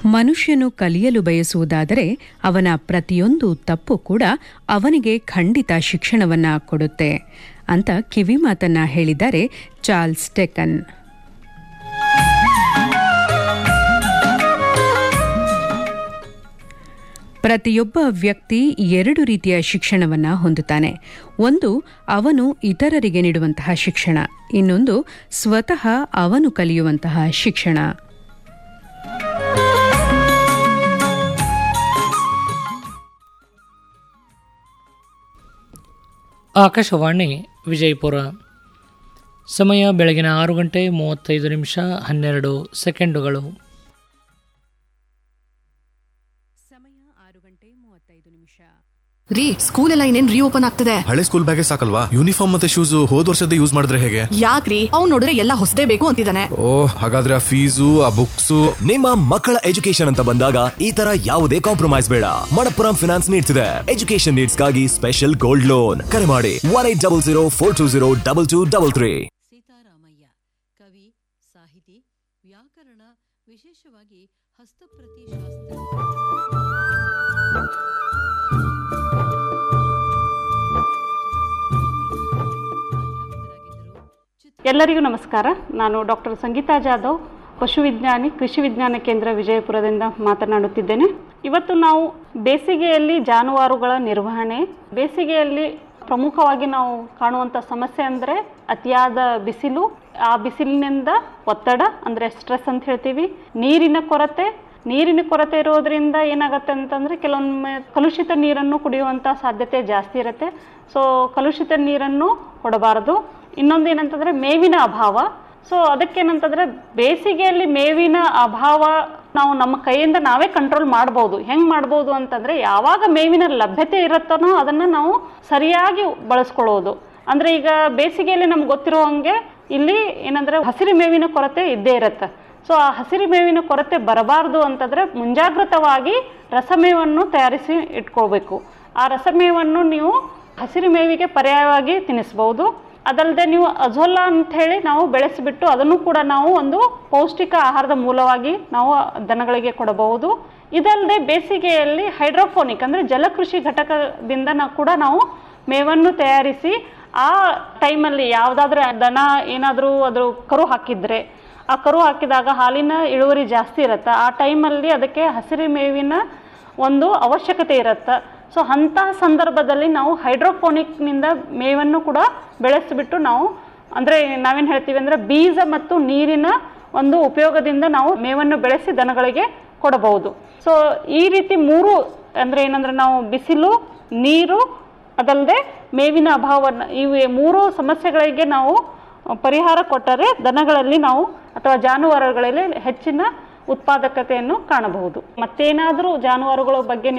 ಮನುಷ್ಯನು ಕಲಿಯಲು ಬಯಸುವುದಾದರೆ ಅವನ ಪ್ರತಿಯೊಂದು ತಪ್ಪು ಕೂಡ ಅವನಿಗೆ ಖಂಡಿತ ಶಿಕ್ಷಣವನ್ನ ಕೊಡುತ್ತೆ ಅಂತ ಕಿವಿಮಾತನ್ನ ಹೇಳಿದ್ದಾರೆ ಚಾರ್ಲ್ಸ್ ಟೆಕನ್ ಪ್ರತಿಯೊಬ್ಬ ವ್ಯಕ್ತಿ ಎರಡು ರೀತಿಯ ಶಿಕ್ಷಣವನ್ನ ಹೊಂದುತ್ತಾನೆ ಒಂದು ಅವನು ಇತರರಿಗೆ ನೀಡುವಂತಹ ಶಿಕ್ಷಣ ಇನ್ನೊಂದು ಸ್ವತಃ ಅವನು ಕಲಿಯುವಂತಹ ಶಿಕ್ಷಣ ಆಕಾಶವಾಣಿ ವಿಜಯಪುರ ಸಮಯ ಬೆಳಗಿನ ಆರು ಗಂಟೆ ಮೂವತ್ತೈದು ನಿಮಿಷ ಹನ್ನೆರಡು ಸೆಕೆಂಡುಗಳು ಸಮಯ ಆರು ಗಂಟೆ ಮೂವತ್ತೈದು ನಿಮಿಷ ರೀ ಸ್ಕೂಲ್ ಎಲ್ಲ ಇನ್ನೇನ್ ರೀಓಪನ್ ಆಗ್ತದೆ ಹಳೆ ಸ್ಕೂಲ್ ಬ್ಯಾಗೇ ಸಾಕಲ್ವಾ ಯೂನಿಫಾರ್ಮ್ ಮತ್ತೆ ಶೂಸ್ ಹೋದ್ ವರ್ಷದ ಯೂಸ್ ಮಾಡಿದ್ರೆ ಹೇಗೆ ಯಾಕ್ರಿ ಅವ್ನ್ ನೋಡಿದ್ರೆ ಎಲ್ಲ ಹೊಸದೇ ಬೇಕು ಅಂತಿದ್ದಾನೆ ಓ ಹಾಗಾದ್ರೆ ಆ ಫೀಸು ಆ ಬುಕ್ಸು ನಿಮ್ಮ ಮಕ್ಕಳ ಎಜುಕೇಶನ್ ಅಂತ ಬಂದಾಗ ಈ ತರ ಯಾವುದೇ ಕಾಂಪ್ರಮೈಸ್ ಬೇಡ ಮಣಪ್ಪುರಂ ಫಿನಾನ್ಸ್ ನೀಡ್ಸ್ ಇದೆ ಎಜುಕೇಶನ್ ನೀಡ್ಸ್ ಗಾಗಿ ಸ್ಪೆಷಲ್ ಗೋಲ್ಡ್ ಲೋನ್ ಕರೆ ಮಾಡಿ one eight double zero four two zero double two double three Seetharamaiah ಕವಿ ಸಾಹಿತಿ ವ್ಯಾಕರಣ ವಿಶೇಷವಾಗಿ ಹಸ್ತಪ್ರತಿ ಶಾಸ್ತ್ರ ಎಲ್ಲರಿಗೂ ನಮಸ್ಕಾರ ನಾನು ಡಾಕ್ಟರ್ ಸಂಗೀತಾ ಜಾಧವ್ ಪಶುವಿಜ್ಞಾನಿ ಕೃಷಿ ವಿಜ್ಞಾನ ಕೇಂದ್ರ ವಿಜಯಪುರದಿಂದ ಮಾತನಾಡುತ್ತಿದ್ದೇನೆ ಇವತ್ತು ನಾವು ಬೇಸಿಗೆಯಲ್ಲಿ ಜಾನುವಾರುಗಳ ನಿರ್ವಹಣೆ ಬೇಸಿಗೆಯಲ್ಲಿ ಪ್ರಮುಖವಾಗಿ ನಾವು ಕಾಣುವಂಥ ಸಮಸ್ಯೆ ಅಂದರೆ ಅತಿಯಾದ ಬಿಸಿಲು ಆ ಬಿಸಿಲಿನಿಂದ ಒತ್ತಡ ಅಂದರೆ ಸ್ಟ್ರೆಸ್ ಅಂತ ಹೇಳ್ತೀವಿ ನೀರಿನ ಕೊರತೆ ನೀರಿನ ಕೊರತೆ ಇರೋದ್ರಿಂದ ಏನಾಗುತ್ತೆ ಅಂತಂದರೆ ಕೆಲವೊಮ್ಮೆ ಕಲುಷಿತ ನೀರನ್ನು ಕುಡಿಯುವಂಥ ಸಾಧ್ಯತೆ ಜಾಸ್ತಿ ಇರುತ್ತೆ ಸೊ ಕಲುಷಿತ ನೀರನ್ನು ಕೊಡಬಾರದು ಇನ್ನೊಂದು ಏನಂತಂದರೆ ಮೇವಿನ ಅಭಾವ ಸೊ ಅದಕ್ಕೇನಂತಂದರೆ ಬೇಸಿಗೆಯಲ್ಲಿ ಮೇವಿನ ಅಭಾವ ನಾವು ನಮ್ಮ ಕೈಯಿಂದ ನಾವೇ ಕಂಟ್ರೋಲ್ ಮಾಡ್ಬೋದು ಹೆಂಗೆ ಮಾಡ್ಬೋದು ಅಂತಂದರೆ ಯಾವಾಗ ಮೇವಿನ ಲಭ್ಯತೆ ಇರುತ್ತನೋ ಅದನ್ನು ನಾವು ಸರಿಯಾಗಿ ಬಳಸ್ಕೊಳ್ಳೋದು ಅಂದರೆ ಈಗ ಬೇಸಿಗೆಯಲ್ಲಿ ನಮ್ಗೆ ಗೊತ್ತಿರೋ ಹಂಗೆ ಇಲ್ಲಿ ಏನಂದರೆ ಹಸಿರು ಮೇವಿನ ಕೊರತೆ ಇದ್ದೇ ಇರುತ್ತೆ ಸೊ ಆ ಹಸಿರು ಮೇವಿನ ಕೊರತೆ ಬರಬಾರ್ದು ಅಂತಂದರೆ ಮುಂಜಾಗ್ರತವಾಗಿ ರಸಮೇವನ್ನು ತಯಾರಿಸಿ ಇಟ್ಕೋಬೇಕು ಆ ರಸಮೇವನ್ನು ನೀವು ಹಸಿರು ಮೇವಿಗೆ ಪರ್ಯಾಯವಾಗಿ ತಿನ್ನಿಸ್ಬೋದು ಅದಲ್ಲದೆ ನೀವು ಅಜೋಲಾ ಅಂತ ಹೇಳಿ ನಾವು ಬೆಳೆಸಿಬಿಟ್ಟು ಅದನ್ನು ಕೂಡ ನಾವು ಒಂದು ಪೌಷ್ಟಿಕ ಆಹಾರದ ಮೂಲವಾಗಿ ನಾವು ದನಗಳಿಗೆ ಕೊಡಬಹುದು ಇದಲ್ಲದೆ ಬೇಸಿಗೆಯಲ್ಲಿ ಹೈಡ್ರೋಫೋನಿಕ್ ಅಂದರೆ ಜಲಕೃಷಿ ಘಟಕದಿಂದ ನಾವು ಕೂಡ ನಾವು ಮೇವನ್ನು ತಯಾರಿಸಿ ಆ ಟೈಮಲ್ಲಿ ಯಾವುದಾದ್ರೂ ದನ ಏನಾದರೂ ಅದು ಕರು ಹಾಕಿದ್ರೆ ಆ ಕರು ಹಾಕಿದಾಗ ಹಾಲಿನ ಇಳುವರಿ ಜಾಸ್ತಿ ಇರುತ್ತೆ ಆ ಟೈಮಲ್ಲಿ ಅದಕ್ಕೆ ಹಸಿರು ಮೇವಿನ ಒಂದು ಅವಶ್ಯಕತೆ ಇರುತ್ತೆ ಸೊ ಅಂತಹ ಸಂದರ್ಭದಲ್ಲಿ ನಾವು ಹೈಡ್ರೋಫೋನಿಕ್ನಿಂದ ಮೇವನ್ನು ಕೂಡ ಬೆಳೆಸಿಬಿಟ್ಟು ನಾವು ಅಂದರೆ ನಾವೇನು ಹೇಳ್ತೀವಿ ಅಂದರೆ ಬೀಜ ಮತ್ತು ನೀರಿನ ಒಂದು ಉಪಯೋಗದಿಂದ ನಾವು ಮೇವನ್ನು ಬೆಳೆಸಿ ದನಗಳಿಗೆ ಕೊಡಬಹುದು ಸೊ ಈ ರೀತಿ ಮೂರು ಅಂದರೆ ಏನಂದರೆ ನಾವು ಬಿಸಿಲು ನೀರು ಅದಲ್ಲದೆ ಮೇವಿನ ಅಭಾವವನ್ನು ಇವು ಮೂರು ಸಮಸ್ಯೆಗಳಿಗೆ ನಾವು ಪರಿಹಾರ ಕೊಟ್ಟರೆ ದನಗಳಲ್ಲಿ ನಾವು ಅಥವಾ ಜಾನುವಾರುಗಳಲ್ಲಿ ಹೆಚ್ಚಿನ ಉತ್ಪಾದಕತೆಯನ್ನು ಕಾಣಬಹುದು ಮತ್ತೇನಾದರೂ ಜಾನುವಾರುಗಳ ಬಗ್ಗೆ